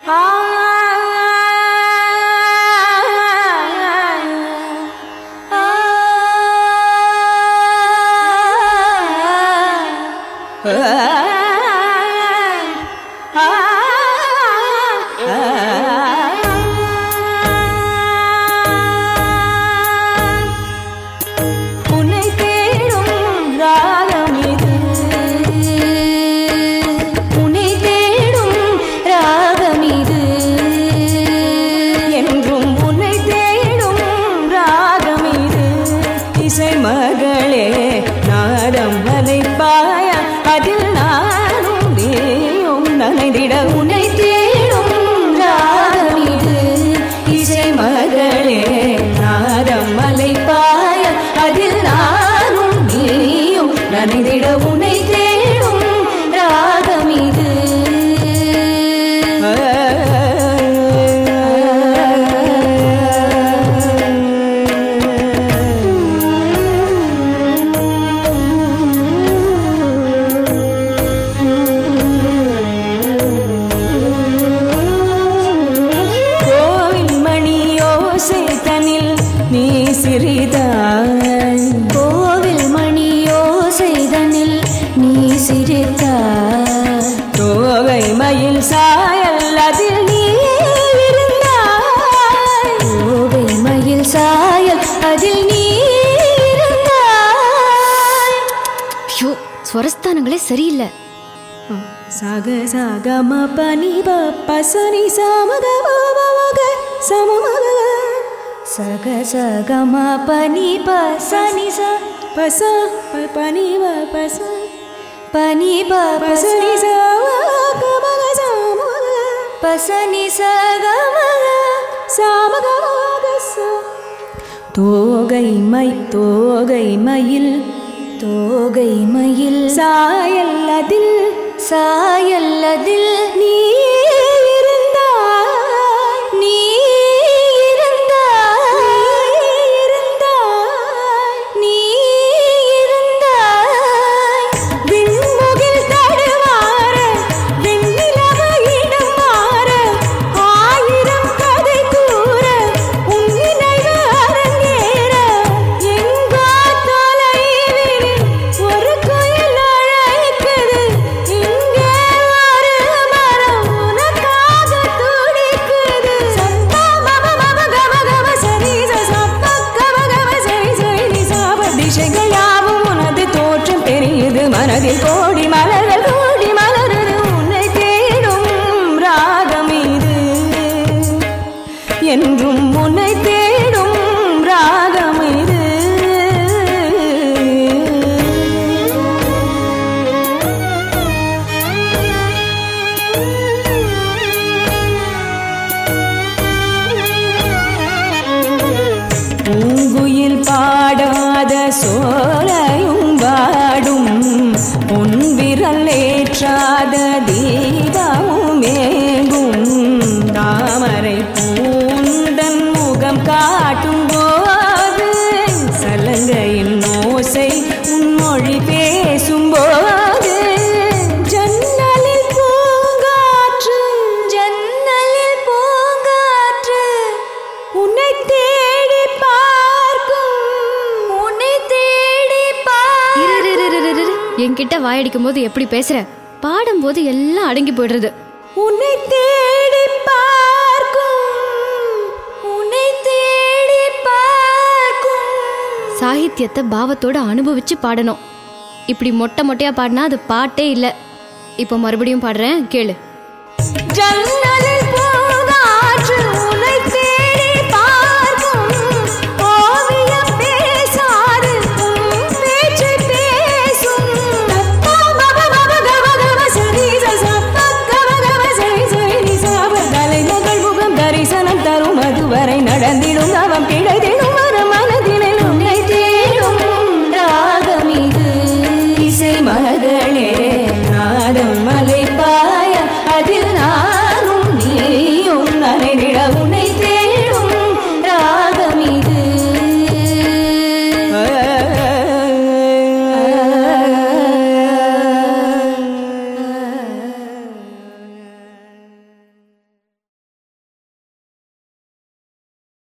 உன்னை தேடும் ராகம் இது உன்னை தேடும் ராகம் இது என்றும் உன்னை தேடும் ராகம் இது இசை மகளே நாதம் அலைப்பாய அதில் நானும் நீயும் நனைந்திட உன்னை தேடும் ராகம் இது இசை மகளே நாதம் அலைப்பாய அதில் நானும் நீயும் நனைந்திட உன்னை தேடும் ராகம் இது கோவில் மணியோசை தனில் நீ சிறிதாய் கோவில் மணியோ செய்தனில் நீ சிரித்தாய் தோகை மயில் சாயல் அதில் நீ இருந்தாய் கோவை மயில் சாயல் அதில் நீ இருந்தாய் ஐயோ ஸ்வரஸ்தானங்களே சரியில்லை சக சக ம பனி ப பசனி சமக மக சமமக சக சக ம பனி ப சனி ச பச ப பனி ப பச பனி ப பசனி சமக மக சமக பசனி ச க ம க. சமக மக ச தோகை மை தோகை மயில் தோகை மயில் சாயல் அதில் சாயல் அதில் நீ இருந்தாய் நீ இருந்தாய் இருந்தாய் நீ இருந்தாய் விண்முகில் தடுமாற வெண்ணிலவு இடம் மாற ஆயிரம் கதை கூற உன் நினைவு அரங்கேற எங்கோ தொலைவில் ஒரு குயில் அழைக்குது இங்கே ஒரு மரம் உனக்காக துடிக்குது சப்பா மம மம கம கம சரி ச சப்பா கம கம சரி சரி நி சாப திசைகள் யாவும் உனது தோற்றம் தெரியுது மனதில் கோடி மலர்கள் கோடி மலருது உன்னை தேடும் ராகம் இது என்றும் உன்னை தேடும் ராகம் இது பூங்குயில் பாடாத சோலையும் வாடும் உன் விரல் ஏற்றாத தீபமும் ஏங்கும் தாமரை பூந்தன் முகம் காட்டும் போது சலங்கையின் ஓசை உன் மொழி பேசும்போது ஜன்னலில் பூங்காற்று ஜன்னலில் பூங்காற்று உன்னை தேடி பார்க்கும் உன்னை தேடி பார் இரு, இரு, இரு, இரு, இரு. என்கிட்ட வாயடிக்கும் போது எப்படி பேசுற பாடும்போது எல்லாம் அடங்கி போயிடுறது உன்னை தேடி பார்க்கும் உன்னை தேடி பார்க்கும் சாகித்யத்தை பாவத்தோட அனுபவிச்சு பாடணும் இப்படி மொட்டை மொட்டையா பாடினா அது பாட்டே இல்லை இப்போ மறுபடியும் பாடுறேன் கேளு ஜன்னலில் பூங்காற்று உன்னை தேடி பார்க்கும் ஓவியம் பேசாது உன் பேச்சு பேசும் தப்பா மப மப கம கம சரி ச சப்ப கம கம சரி சரி நி சாப தலைமகள் முகம் தரிசனம் தரும் அதுவரை நடந்திடும் அவம் கிடைத்த